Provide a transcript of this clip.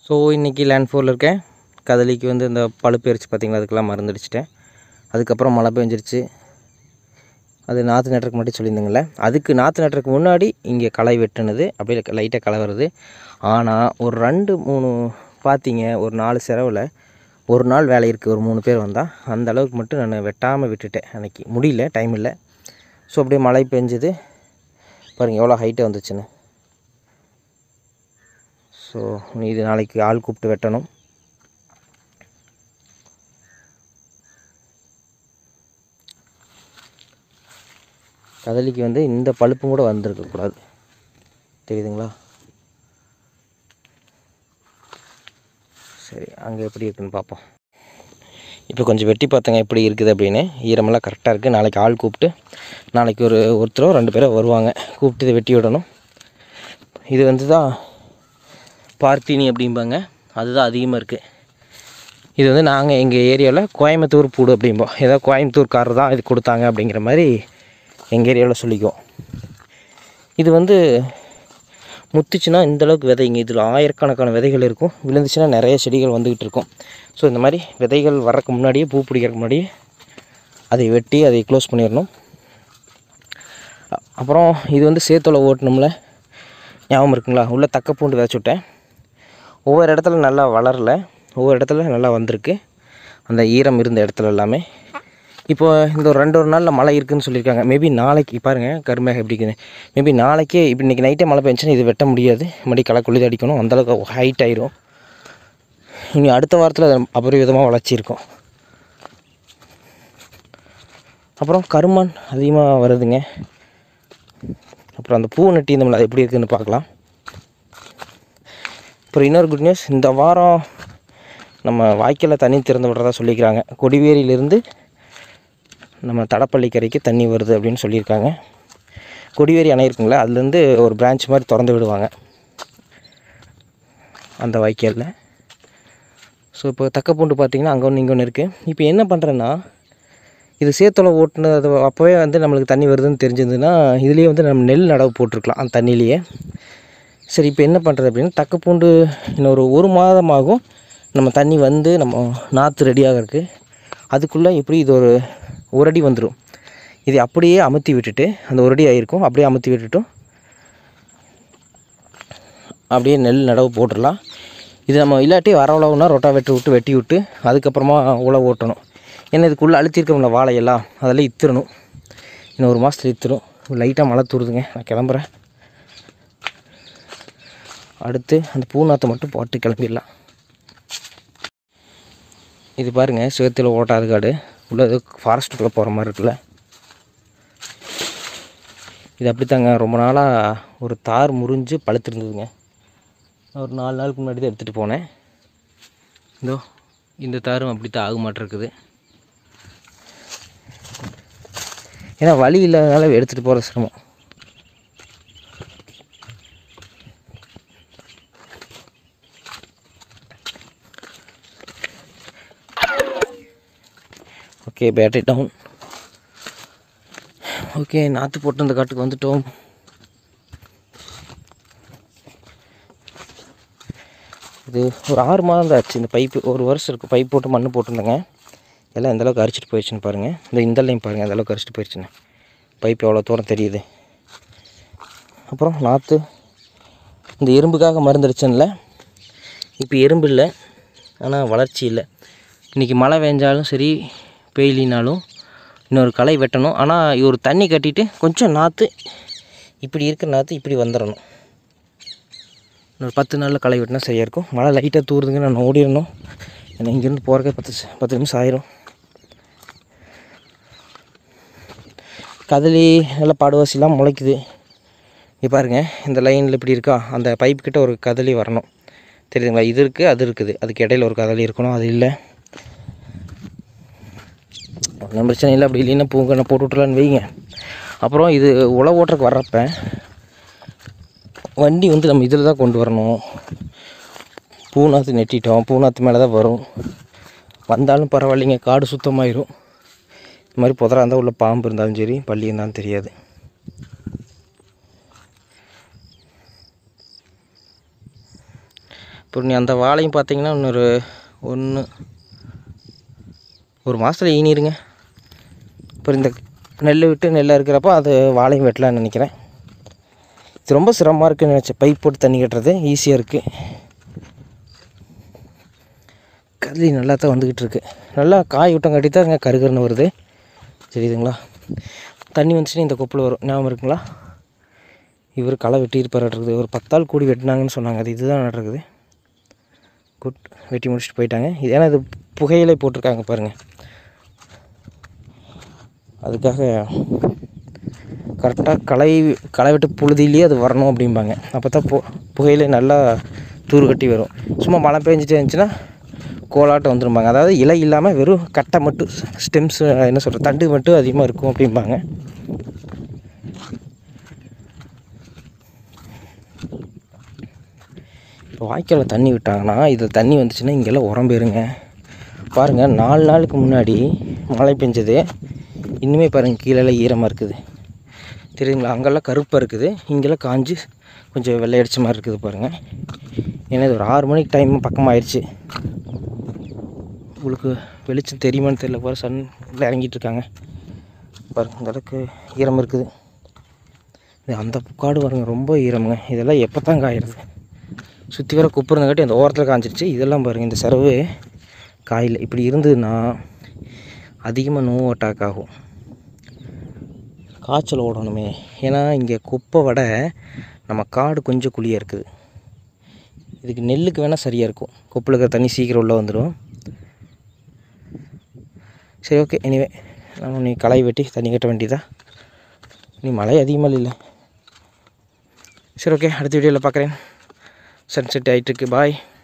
so இன்றைக்கி land ஃபோரில் இருக்கேன் கதலிக்கு வந்து இந்த பழுப்பு எரிச்சு பார்த்திங்களா அதுக்கெல்லாம் மருந்து அடிச்சிட்டேன் அதுக்கப்புறம் மழை பெஞ்சிருச்சு அது நாற்று நட்டுறதுக்கு மட்டும் சொல்லியிருந்தேங்கள்ல அதுக்கு நாற்று நட்டுறதுக்கு முன்னாடி இங்கே களை வெட்டுனது அப்படியே லைட்டாக களை வருது ஆனால் ஒரு ரெண்டு மூணு பார்த்தீங்க ஒரு நாலு செலவில் ஒரு நாள் வேலை இருக்குது ஒரு மூணு பேர் வந்தால் அந்த அளவுக்கு மட்டும் நான் வெட்டாமல் விட்டுட்டேன் அன்றைக்கி முடியல டைம் இல்லை ஸோ அப்படியே மழை பெஞ்சுது பாருங்கள் எவ்வளோ ஹைட்டாக வந்துச்சுன்னு ஸோ இது நாளைக்கு ஆள் கூப்பிட்டு வெட்டணும் கதலிக்கு வந்து இந்த பழுப்பும் கூட வந்திருக்கக்கூடாது தெரியுதுங்களா சரி அங்கே எப்படி இருக்குன்னு பார்ப்போம் இப்போ கொஞ்சம் வெட்டி பார்த்தங்க எப்படி இருக்குது அப்படின்னு ஈரமெல்லாம் கரெக்டாக இருக்குது நாளைக்கு ஆள் கூப்பிட்டு நாளைக்கு ஒரு ஒருத்தரோ ரெண்டு பேரோ வருவாங்க கூப்பிட்டு இதை வெட்டி விடணும் இது வந்து தான் பார்த்தினி அப்படிம்பாங்க அதுதான் அதிகமாக இருக்குது இது வந்து நாங்கள் எங்கள் ஏரியாவில் கோயம்புத்தூர் பூடு அப்படிம்போம் ஏதோ கோயம்புத்தூர்காரர் தான் இது கொடுத்தாங்க அப்படிங்கிற மாதிரி எங்கள் ஏரியாவில் சொல்லிக்குவோம் இது வந்து முத்துச்சுன்னா இந்த அளவுக்கு விதைங்க இதில் ஆயிரக்கணக்கான விதைகள் இருக்கும் விழுந்துச்சுன்னா நிறைய செடிகள் வந்துக்கிட்டு இருக்கும் ஸோ இந்த மாதிரி விதைகள் வர்றதுக்கு முன்னாடியே பூ பிடிக்கிறதுக்கு முன்னாடியே அதை வெட்டி அதை க்ளோஸ் பண்ணிடணும் அ- அப்புறம் இது வந்து சேத்துல ஓட்டணும்ல ஞாபகம் இருக்குங்களா உள்ளே தக்க பூண்டு விதைச்சு விட்டேன் ஒவ்வொரு இடத்துல நல்லா வளரல ஒவ்வொரு இடத்துல நல்லா வந்திருக்கு அந்த ஈரம் இருந்த இடத்துல எல்லாமே இப்போ இந்த ஒரு ரெண்டு ஒரு நாளில் மழை இருக்குன்னு சொல்லியிருக்காங்க மேபி நாளைக்கு பாருங்கள் கருமேகம் எப்படி இருக்குது மேபி நாளைக்கே இப்போ இன்றைக்கி நைட்டே மழை பெஞ்சுன்னா இது வெட்ட முடியாது மறுபடியும் களை குளிது அடிக்கணும் அந்தளவுக்கு ஹைட் ஆயிரும் இனி அடுத்த வாரத்தில் அது அபரிவிதமாக வளர்ச்சி இருக்கும் அப்புறம் கருமான் அதிகமாக வருதுங்க அப்புறம் அந்த பூ நட்டி இந்த அது எப்படி இருக்குதுன்னு பார்க்கலாம் அப்புறம் இன்னொரு குட் நியூஸ் இந்த வாரம் நம்ம வாய்க்காலில் தண்ணி திறந்து விடுறதா சொல்லிக்கிறாங்க கொடிவேரியிலேருந்து நம்ம தடப்பள்ளி கரைக்கு தண்ணி வருது அப்படின்னு சொல்லியிருக்காங்க கொடிவேரி அணை இருக்குங்களா அதுலேருந்து ஒரு பிரான்ச் மாதிரி திறந்து விடுவாங்க அந்த வாய்க்காலில் ஸோ இப்போ தக்கப்பூண்டு பார்த்தீங்கன்னா அங்கே ஒன்று இங்கே ஒன்று இருக்குது இப்போ என்ன பண்ணுறேன்னா இது சேத்தோலை ஓட்டுனது அப்போவே வந்து நம்மளுக்கு தண்ணி வருதுன்னு தெரிஞ்சிருந்ததுன்னா இதுலேயே வந்து நம்ம நெல் நடவு போட்டிருக்கலாம் அந்த தண்ணியிலேயே சரி இப்போ என்ன பண்ணுறது அப்படின்னா தக்கப்பூண்டு இன்னும் ஒரு ஒரு மாதமாகும் நம்ம தண்ணி வந்து நம்ம நாற்று ரெடியாக இருக்குது அதுக்குள்ளே எப்படி இது ஒரு ஒரு அடி வந்துடும் இதை அப்படியே அமுத்தி விட்டுட்டு அந்த ஒரு அடி ஆகிருக்கும் அப்படியே அமுத்தி விட்டுட்டும் அப்படியே நெல் நடவு போட்டுடலாம் இது நம்ம இல்லாட்டி வர உழவுனா ரொட்டா வெட்டு விட்டு வெட்டி விட்டு அதுக்கப்புறமா உழவு ஓட்டணும் ஏன்னா இதுக்குள்ளே அழுத்திருக்கோம்ல வாழையெல்லாம் அதெல்லாம் இத்துறணும் இன்னும் ஒரு மாதத்துல இத்துரும் லைட்டாக மழை தூருதுங்க நான் கிளம்புறேன் அடுத்து அந்த பூநாத்தை மட்டும் போட்டு கிளம்பிடலாம் இது பாருங்கள் சுகத்தில் ஓட்டாது காடு உள்ள ஏதோ ஃபாரஸ்ட்டுக்குள்ளே போகிற மாதிரி இருக்குல்ல இது அப்படித்தாங்க ரொம்ப நாளாக ஒரு தார் முறிஞ்சு பழுத்திருந்ததுங்க நான் ஒரு நாலு நாளுக்கு முன்னாடி தான் எடுத்துகிட்டு போனேன் இதோ இந்த தாரும் அப்படி தான் ஆக மாட்டிருக்குது ஏன்னா வழி இல்லாதனால எடுத்துகிட்டு போகிற சிரமம் ஓகே பேட்டரி டவுன் ஓகே நாற்று போட்டு அந்த காட்டுக்கு வந்துட்டோம் இது ஒரு ஆறு மாதம் தான் ஆச்சு இந்த பைப்பு ஒரு வருஷம் இருக்குது பைப் போட்டு மண் போட்டிருந்தேங்க எல்லாம் எந்த அளவுக்கு அரிச்சிட்டு போயிடுச்சுன்னு பாருங்கள் இந்த இந்த லைன் பாருங்கள் எந்த அளவுக்கு அரிச்சிட்டு போயிடுச்சுன்னு பைப் எவ்வளோ தூரம் தெரியுது அப்புறம் நாற்று இந்த எறும்புக்காக மருந்தடிச்சேன்ல இப்போ எறும்பு இல்லை ஆனால் வளர்ச்சி இல்லை இன்றைக்கி மழை பெஞ்சாலும் சரி பெய்யலினாலும் இன்னொரு களை வெட்டணும் ஆனால் ஒரு தண்ணி கட்டிட்டு கொஞ்சம் நாற்று இப்படி இருக்கிற நாற்று இப்படி வந்துடணும் இன்னொரு பத்து நாளில் களை வெட்டினா சரியாக இருக்கும் மழை லைட்டாக தூருதுங்க நான் ஓடிடணும் ஏன்னா இங்கேருந்து போகிறக்கே பத்து ச- பத்து நிமிஷம் ஆயிரும் கதலி நல்லா பாடுவாசிலாம் முளைக்குது இங்கே பாருங்க இந்த லைனில் இப்படி இருக்கா அந்த பைப் கிட்ட ஒரு கதலி வரணும் தெரியுதுங்களா இது இருக்குது அது இருக்குது அதுக்கு இடையில ஒரு கதலி இருக்கணும் அது இல்லை ஒன்றும் பிரச்சனை இல்லை அப்படி இல்லைன்னா பூங்கண்ணை போட்டு விட்றலான்னு வைங்க அப்புறம் இது உழவு ஓட்டுறக்கு வர்றப்ப வண்டி வந்து நம்ம இதில் தான் கொண்டு வரணும் பூநாற்று நெட்டிட்டோம் பூநாற்று மேலே தான் வரும் வந்தாலும் பரவாயில்லைங்க காடு சுத்தமாயிரும் இந்த மாதிரி புதரா இருந்தால் உள்ள பாம்பு இருந்தாலும் சரி பள்ளி இருந்தாலும் தெரியாது அப்புறம் நீ அந்த வாழையும் பார்த்தீங்கன்னா இன்னொரு ஒன்று ஒரு மாதத்தில் ஈனிருங்க அப்புறம் இந்த நெல் விட்டு நெல் இருக்கிறப்போ அது வாழையும் வெட்டலாம்னு நினைக்கிறேன் இது ரொம்ப சிரமமாக இருக்குன்னு நினச்சேன் பைப் போட்டு தண்ணி கட்டுறது ஈஸியாக இருக்குது கதலி நல்லா தான் வந்துக்கிட்டு இருக்கு நல்லா காய் விட்டம் கட்டி தான் இங்கே கருகருன்னு வருது தெரியுதுங்களா தண்ணி வந்துச்சுன்னா இந்த கொப்பில் வரும் ஞாபகம் இருக்குங்களா இவர் களை வெட்டியிருப்பார் இருக்குது ஒரு பத்தாள் கூடி வெட்டினாங்கன்னு சொன்னாங்க அது இதுதான் நடக்குது குட் வெட்டி முடிச்சுட்டு போயிட்டாங்க இது ஏன்னா இது புகையிலை போட்டிருக்காங்க பாருங்கள் அதுக்காக கரெக்டாக களை களை வெட்டு புழுதியிலேயே அது வரணும் அப்படிம்பாங்க அப்போ தான் பு புகையிலை நல்லா தூர் கட்டி வரும் சும்மா மழை பெஞ்சிட்டே இருந்துச்சுன்னா கோலாட்டம் வந்துரும்பாங்க அதாவது இலை இல்லாமல் வெறும் கட்டை மட்டும் ஸ்டெம்ஸ் என்ன சொல்கிறது தண்டு மட்டும் அதிகமாக இருக்கும் அப்படிம்பாங்க இப்போ வாய்க்காலில் தண்ணி விட்டாங்கன்னா இதில் தண்ணி வந்துச்சுன்னா இங்கெல்லாம் உரம் போயிருங்க பாருங்கள் நாலு நாளுக்கு முன்னாடி மழை பெஞ்சது இன்னுமே பாருங்கள் கீழெல்லாம் ஈரமாக இருக்குது தெரியுதுங்களா அங்கெல்லாம் கருப்பாக இருக்குது இங்கெல்லாம் காஞ்சி கொஞ்சம் வெள்ளையடிச்ச மாதிரி இருக்குது பாருங்கள் ஏன்னா இது ஒரு ஆறு மணிக்கு டைம் பக்கமாக ஆயிடுச்சு உங்களுக்கு வெளிச்சம் தெரியுமான்னு தெரியல பாரு சன் இறங்கிட்டு இருக்காங்க பாருங்க இந்த அளவுக்கு ஈரம் இருக்குது இது அந்த காடு பாருங்க ரொம்ப ஈரமுங்க இதெல்லாம் எப்போ தான் காயிறது சுற்றி வர குப்பு இருந்தங்காட்டி அந்த ஓரத்தில் காஞ்சிருச்சு இதெல்லாம் பாருங்கள் இந்த செலவு காயில் இப்படி இருந்ததுன்னா அதிகமாக நோவு அட்டாக் ஆகும் காய்ச்சல் ஓடணுமே ஏன்னா இங்கே குப்பை விட நம்ம காடு கொஞ்சம் குழியாக இருக்குது இதுக்கு நெல்லுக்கு வேணால் சரியாக இருக்கும் குப்பில் இருக்கிற தண்ணி சீக்கிரம் உள்ளே வந்துடும் சரி ஓகே எனிவே நம்ம நீ களை வெட்டி தண்ணி கட்ட வேண்டியதா நீ மழை அதிகமாக இல்லை சரி ஓகே அடுத்த வீடியோவில் பார்க்குறேன் சன்செட் ஆகிட்டுருக்கு பாய்